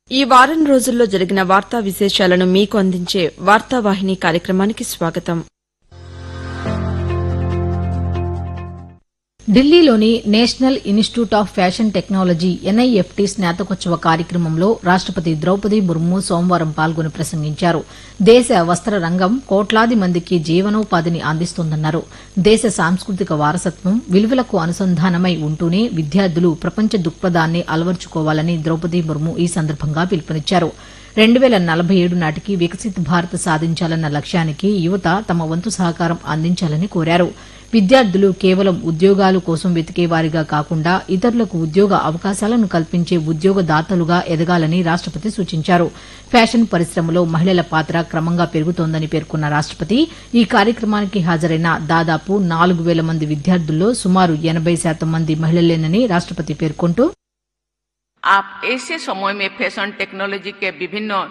ఈ వారం రోజుల్లో జరిగిన వార్తా విశేషాలను మీకు అందించే వార్తావాహిని కార్యక్రమానికి స్వాగతం ఢిల్లీలోని national institute of fashion technology NIFT స్నాతకోత్సవ కార్యక్రమంలో రాష్టపతి ద్రౌపది ముర్ము సోమవారం పాల్గొని ప్రసంగించారు దేశ వస్త్ర రంగం కోట్లాది మందికి జీవనోపాధిని అందిస్తోందన్నారు దేశ సాంస్కృతిక వారసత్వం విలువలకు అనుసంధానమై ఉంటూనే విద్యార్థులు ప్రపంచ దృక్పథాన్ని అలవర్చుకోవాలని ద్రౌపది ముర్ము ఈ సందర్భంగా పిలుపునిచ్చారు రెండు వేల నలభై ఏడు నాటికి వికసిత్ భారత్ సాధించాలన్న లక్ష్యానికి యువత తమ వంతు సహకారం అందించాలని కోరారు విద్యార్థులు కేవలం ఉద్యోగాల కోసం వెతికేవారిగా కాకుండా ఇతరులకు ఉద్యోగ అవకాశాలను కల్పించే ఉద్యోగదాతలుగా ఎదగాలని రాష్టపతి సూచించారు ఫ్యాషన్ పరిశ్రమలో మహిళల పాత్ర క్రమంగా పెరుగుతోందని పేర్కొన్న రాష్టపతి ఈ కార్యక్రమానికి హాజరైన దాదాపు నాలుగు వేల మంది విద్యార్థుల్లో సుమారు ఎనబై శాతం మంది మహిళలేనని రాష్టపతి పేర్కొంటూ आप ऐसे समय में फैशन टेक्नोलॉजी के विभिन्न